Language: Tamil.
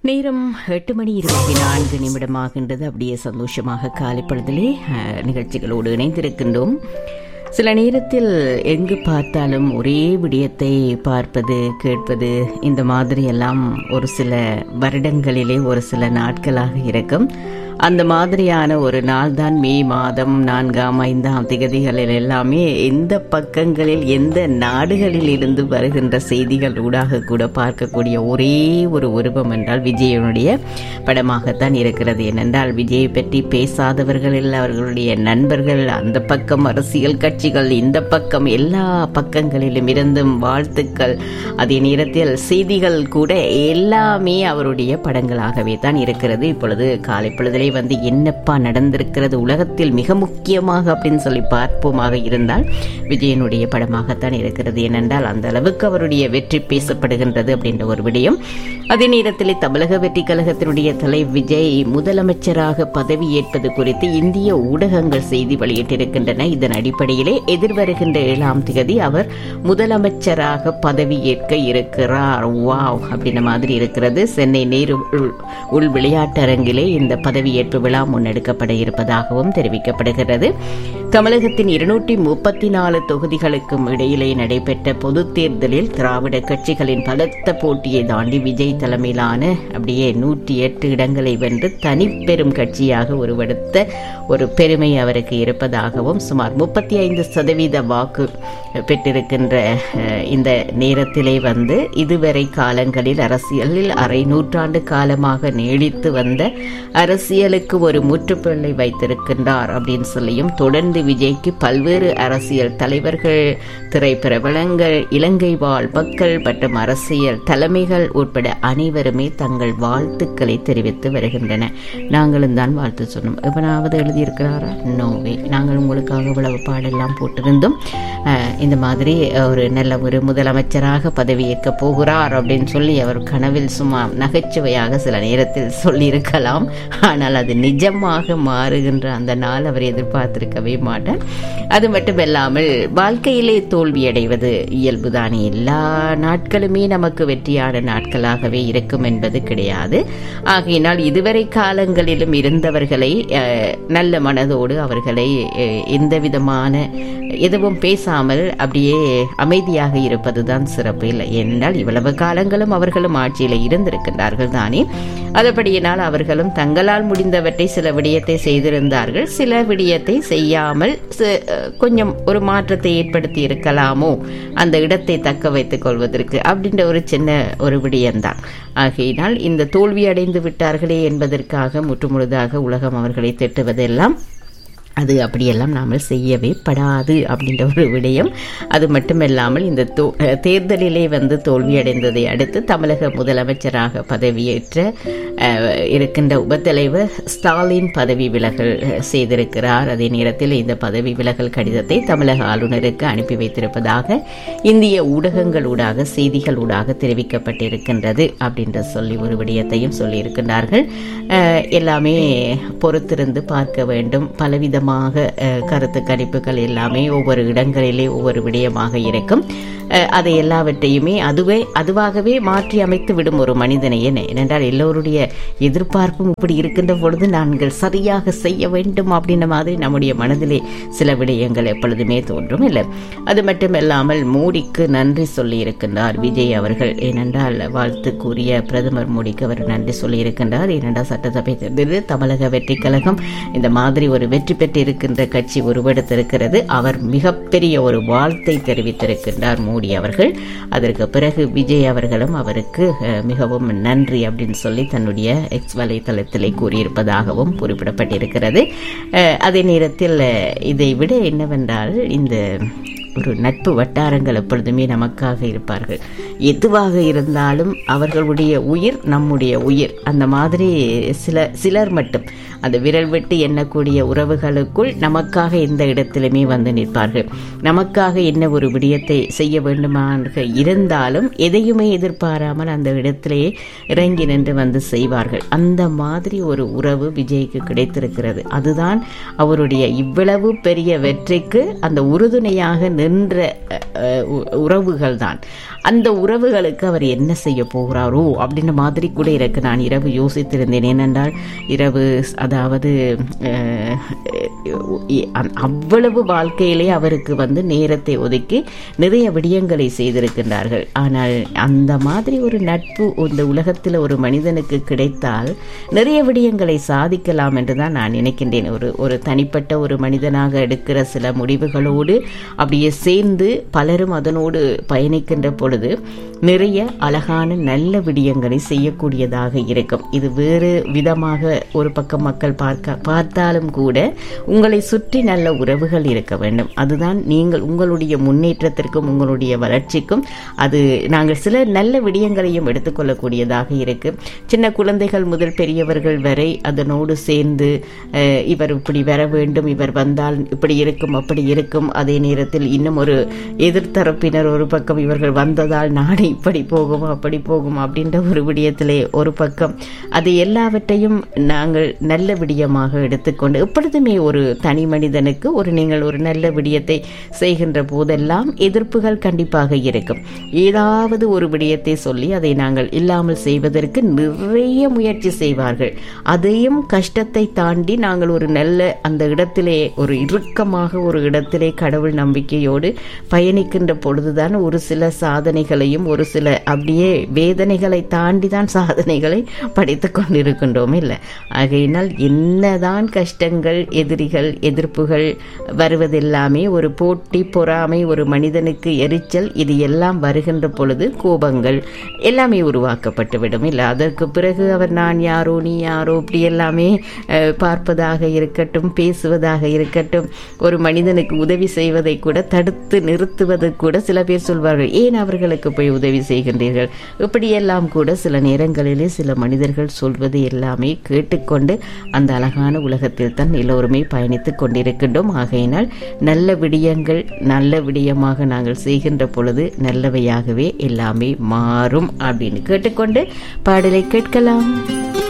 நேரம் எட்டு மணி இருபத்தி நான்கு நிமிடமாகின்றது அப்படியே சந்தோஷமாக காலை பொழுதிலே அஹ், நிகழ்ச்சிகளோடு இணைந்திருக்கின்றோம் சில நேரத்தில் எங்கு பார்த்தாலும் ஒரே விடயத்தை பார்ப்பது கேட்பது இந்த மாதிரி எல்லாம் ஒரு சில வருடங்களிலே ஒரு சில நாட்களாக இருக்கும் அந்த மாதிரியான ஒரு நாள் தான் மே மாதம் நான்காம் ஐந்தாம் திகதிகளில் எல்லாமே எந்த பக்கங்களில் எந்த நாடுகளில் இருந்து வருகின்ற செய்திகள் ஊடாக கூட பார்க்கக்கூடிய ஒரே ஒரு உருவம் என்றால் விஜயனுடைய படமாகத்தான் இருக்கிறது ஏனென்றால் விஜயை பற்றி பேசாதவர்கள் இல்லை அவர்களுடைய நண்பர்கள் அந்த பக்கம் அரசியல் கட்சிகள் இந்த பக்கம் எல்லா பக்கங்களிலும் இருந்தும் வாழ்த்துக்கள் அதே நேரத்தில் செய்திகள் கூட எல்லாமே அவருடைய படங்களாகவே தான் இருக்கிறது இப்பொழுது காலை பொழுதிலே வந்து என்னப்பா நடந்திருக்கிறது உலகத்தில் மிக முக்கியமாக அப்படின்னு சொல்லி பார்ப்போமாக இருந்தால் விஜயனுடைய படமாகத்தான் இருக்கிறது ஏனென்றால் அந்த அளவுக்கு அவருடைய வெற்றி பேசப்படுகின்றது அப்படின்ற ஒரு விடயம் அதே நேரத்தில் தமிழக வெற்றி கழகத்தினுடைய தலை விஜய் முதலமைச்சராக பதவியேற்பது குறித்து இந்திய ஊடகங்கள் செய்தி வெளியிட்டிருக்கின்றன இதன் அடிப்படையிலே எதிர்வருகின்ற ஏழாம் தேதி அவர் முதலமைச்சராக பதவியேற்க இருக்கிறார் வாவ் அப்படின்ற மாதிரி இருக்கிறது சென்னை நேரு உள்- உள் விளையாட்டரங்கிலே இந்த பதவியேற்பு விழா முன்னெடுக்கப்பட இருப்பதாகவும் தெரிவிக்கப்படுகிறது தமிழகத்தின் இருநூற்றி முப்பத்தி நாலு தொகுதிகளுக்கும் இடையிலே நடைபெற்ற பொதுத் தேர்தலில் திராவிட கட்சிகளின் பலத்த போட்டியை தாண்டி விஜய் தலைமையிலான அப்படியே நூற்றி எட்டு இடங்களை வென்று தனிப்பெரும் கட்சியாக உருவெடுத்த ஒரு பெருமை அவருக்கு இருப்பதாகவும் சுமார் முப்பத்தி ஐந்து சதவீத வாக்கு பெற்றிருக்கின்ற அஹ், இந்த நேரத்திலே வந்து இதுவரை காலங்களில் அரசியலில் அரை நூற்றாண்டு காலமாக நீடித்து வந்த அரசியலுக்கு ஒரு முற்றுப்புள்ளி வைத்திருக்கின்றார் அப்படின்னு சொல்லியும் தொடர்ந்து விஜய்க்கு பல்வேறு அரசியல் தலைவர்கள் திரைப்பிரபலங்கள் இலங்கை வாழ் மக்கள் மற்றும் அரசியல் தலைமைகள் உட்பட அனைவருமே தங்கள் வாழ்த்துக்களை தெரிவித்து வருகின்றன நாங்களும் தான் வாழ்த்து சொன்னோம் எவனாவது எழுதியிருக்கிறாரா நோவே நாங்கள் உங்களுக்காக இவ்வளவு பாடெல்லாம் போட்டிருந்தோம் அஹ், இந்த மாதிரி ஒரு நல்ல ஒரு முதலமைச்சராக பதவியேற்க போகிறார் அப்படின்னு சொல்லி அவர் கனவில் சும்மா நகைச்சுவையாக சில நேரத்தில் சொல்லியிருக்கலாம் ஆனால் அது நிஜமாக மாறுகின்ற அந்த நாள் அவர் எதிர்பார்த்திருக்கவே மாட்டார் அது மட்டுமல்லாமல் வாழ்க்கையிலே தோல்வியடைவது இயல்புதானே எல்லா நாட்களுமே நமக்கு வெற்றியான நாட்களாகவே இருக்கும் என்பது கிடையாது ஆகையினால் இதுவரை காலங்களிலும் இருந்தவர்களை அஹ், நல்ல மனதோடு அவர்களை அஹ், எந்த விதமான எதுவும் பேசாமல் அப்படியே அமைதியாக இருப்பதுதான் சிறப்பு இல்லை ஏனென்றால் இவ்வளவு காலங்களும் அவர்களும் ஆட்சியில் இருந்திருக்கின்றார்கள் தானே அதுபடியினால் அவர்களும் தங்களால் முடிந்தவற்றை சில விடயத்தை செய்திருந்தார்கள் சில விடயத்தை செய்யாமல் சி- கொஞ்சம் ஒரு மாற்றத்தை ஏற்படுத்தி இருக்கலாமோ அந்த இடத்தை தக்க வைத்துக் கொள்வதற்கு அப்படின்ற ஒரு சின்ன ஒரு விடயம்தான் ஆகையினால் இந்த தோல்வி அடைந்து விட்டார்களே என்பதற்காக முற்றுமுழுதாக உலகம் அவர்களை திட்டுவதெல்லாம் அது அப்படியெல்லாம் நாமல் செய்யவே படாது அப்படின்ற ஒரு விடயம் அது மட்டுமல்லாமல் இந்த தோ அஹ் தேர்தலிலே வந்து தோல்வியடைந்ததை அடுத்து தமிழக முதலமைச்சராக பதவியேற்ற அஹ், இருக்கின்ற உபத்தலைவர் ஸ்டாலின் பதவி விலகல் அஹ், செய்திருக்கிறார் அதே நேரத்தில் இந்த பதவி விலகல் கடிதத்தை தமிழக ஆளுநருக்கு அனுப்பி வைத்திருப்பதாக இந்திய ஊடகங்களூடாக செய்திகளூடாக தெரிவிக்கப்பட்டிருக்கின்றது அப்படின்ற சொல்லி ஒரு விடயத்தையும் சொல்லியிருக்கின்றார்கள் அஹ், எல்லாமே பொறுத்திருந்து பார்க்க வேண்டும் பலவிதமாக அஹ், கருத்து கணிப்புகள் எல்லாமே ஒவ்வொரு இடங்களிலே ஒவ்வொரு விடயமாக இருக்கும் அஹ், அதை எல்லாவற்றையுமே அதுவே அதுவாகவே மாற்றி அமைத்து விடும் ஒரு மனிதனை என்ன ஏனென்றால் எல்லோருடைய எதிர்பார்ப்பும் இப்படி இருக்கின்ற பொழுது நாங்கள் சரியாக செய்ய வேண்டும் அப்படின்ற மாதிரி நம்முடைய மனதிலே சில விடயங்கள் எப்பொழுதுமே தோன்றும் இல்லை அது மட்டுமல்லாமல் மோடிக்கு நன்றி சொல்லி இருக்கின்றார் விஜய் அவர்கள் ஏனென்றால் வாழ்த்து கூறிய பிரதமர் மோடிக்கு அவர் நன்றி சொல்லி இருக்கின்றார் ஏனென்றால் சட்டசபை தேர்தலில் தமிழக வெற்றி கழகம் இந்த மாதிரி ஒரு வெற்றி பெற்றிருக்கின்ற கட்சி உருவெடுத்திருக்கிறது அவர் மிகப்பெரிய ஒரு வாழ்த்தை தெரிவித்திருக்கின்றார் மோடி அவர்கள் அதற்கு பிறகு விஜய் அவர்களும் அவருக்கு அஹ், மிகவும் நன்றி அப்படின்னு சொல்லி தன்னுடைய எக்ஸ் வலைத்தளத்திலே கூறியிருப்பதாகவும் குறிப்பிடப்பட்டிருக்கிறது அஹ், அதே நேரத்தில் அஹ், இதை விட என்னவென்றால் இந்த ஒரு நட்பு வட்டாரங்கள் எப்பொழுதுமே நமக்காக இருப்பார்கள் எதுவாக இருந்தாலும் அவர்களுடைய உயிர் நம்முடைய உயிர் அந்த மாதிரி சில சிலர் மட்டும் அந்த விரல் விட்டு எண்ணக்கூடிய உறவுகளுக்குள் நமக்காக எந்த இடத்திலுமே வந்து நிற்பார்கள் நமக்காக என்ன ஒரு விடயத்தை செய்ய வேண்டுமாக இருந்தாலும் எதையுமே எதிர்பாராமல் அந்த இடத்திலேயே இறங்கி நின்று வந்து செய்வார்கள் அந்த மாதிரி ஒரு உறவு விஜய்க்கு கிடைத்திருக்கிறது அதுதான் அவருடைய இவ்வளவு பெரிய வெற்றிக்கு அந்த உறுதுணையாக நின்ற அஹ், உ- உறவுகள் தான் அந்த உறவுகளுக்கு அவர் என்ன செய்ய போகிறாரோ அப்படின்ற மாதிரி கூட எனக்கு நான் இரவு யோசித்திருந்தேன் ஏனென்றால் இரவு ஸ்- அதாவது அஹ், இ- அ- அவ்வளவு வாழ்க்கையிலே அவருக்கு வந்து நேரத்தை ஒதுக்கி நிறைய விடயங்களை செய்திருக்கின்றார்கள் ஆனால் அந்த மாதிரி ஒரு நட்பு இந்த உலகத்தில் ஒரு மனிதனுக்கு கிடைத்தால் நிறைய விடயங்களை சாதிக்கலாம் என்று தான் நான் நினைக்கின்றேன் ஒரு ஒரு தனிப்பட்ட ஒரு மனிதனாக எடுக்கிற சில முடிவுகளோடு அப்படியே சேர்ந்து பலரும் அதனோடு பயணிக்கின்ற பொழுது நிறைய அழகான நல்ல விடயங்களை செய்யக்கூடியதாக இருக்கும் இது வேறு விதமாக ஒரு பக்கம் மக்கள் பார்க்க பார்த்தாலும் கூட உங்களை சுற்றி நல்ல உறவுகள் இருக்க வேண்டும் அதுதான் நீங்கள் உங்களுடைய முன்னேற்றத்திற்கும் உங்களுடைய வளர்ச்சிக்கும் அது நாங்கள் சில நல்ல விடயங்களையும் எடுத்துக்கொள்ளக்கூடியதாக இருக்கு சின்ன குழந்தைகள் முதல் பெரியவர்கள் வரை அதனோடு சேர்ந்து அஹ், இவர் இப்படி வர வேண்டும் இவர் வந்தால் இப்படி இருக்கும் அப்படி இருக்கும் அதே நேரத்தில் இன்னும் ஒரு எதிர்த்தரப்பினர் ஒரு பக்கம் இவர்கள் வந்ததால் நாடு இப்படி போகும் அப்படி போகும் அப்படின்ற ஒரு விடயத்திலே ஒரு பக்கம் அது எல்லாவற்றையும் நாங்கள் நல்ல விடயமாக எடுத்துக்கொண்டு எப்பொழுதுமே ஒரு தனி மனிதனுக்கு ஒரு நீங்கள் ஒரு நல்ல விடயத்தை செய்கின்ற போதெல்லாம் எதிர்ப்புகள் கண்டிப்பாக இருக்கும் ஏதாவது ஒரு விடயத்தை சொல்லி அதை நாங்கள் இல்லாமல் செய்வதற்கு நிறைய முயற்சி செய்வார்கள் அதையும் கஷ்டத்தை தாண்டி நாங்கள் ஒரு நல்ல அந்த இடத்திலே ஒரு இறுக்கமாக ஒரு இடத்திலே கடவுள் நம்பிக்கையோடு பயணிக்கின்ற பொழுதுதான் ஒரு சில சாதனைகளையும் ஒரு சில அப்படியே வேதனைகளை தாண்டி தான் சாதனைகளை படித்து கொண்டிருக்கின்றோம் இல்லை ஆகையினால் என்னதான் கஷ்டங்கள் எதிரிகள் எதிர்ப்புகள் வருவதெல்லாமே ஒரு போட்டி பொறாமை ஒரு மனிதனுக்கு எரிச்சல் இது எல்லாம் வருகின்ற பொழுது கோபங்கள் எல்லாமே உருவாக்கப்பட்டுவிடும் இல்லை அதற்கு பிறகு அவர் நான் யாரோ நீ யாரோ இப்படி எல்லாமே அஹ், பார்ப்பதாக இருக்கட்டும் பேசுவதாக இருக்கட்டும் ஒரு மனிதனுக்கு உதவி செய்வதை கூட தடுத்து நிறுத்துவது கூட சில பேர் சொல்வார்கள் ஏன் அவர்களுக்கு போய் உதவி செய்கின்றீர்கள் இப்படியெல்லாம் கூட சில நேரங்களிலே சில மனிதர்கள் சொல்வது எல்லாமே கேட்டுக்கொண்டு அந்த அழகான உலகத்தில் தான் எல்லோருமே பயணித்துக் கொண்டிருக்கின்றோம் ஆகையினால் நல்ல விடயங்கள் நல்ல விடயமாக நாங்கள் செய்கின்ற பொழுது நல்லவையாகவே எல்லாமே மாறும் அப்படின்னு கேட்டுக்கொண்டு பாடலை கேட்கலாம்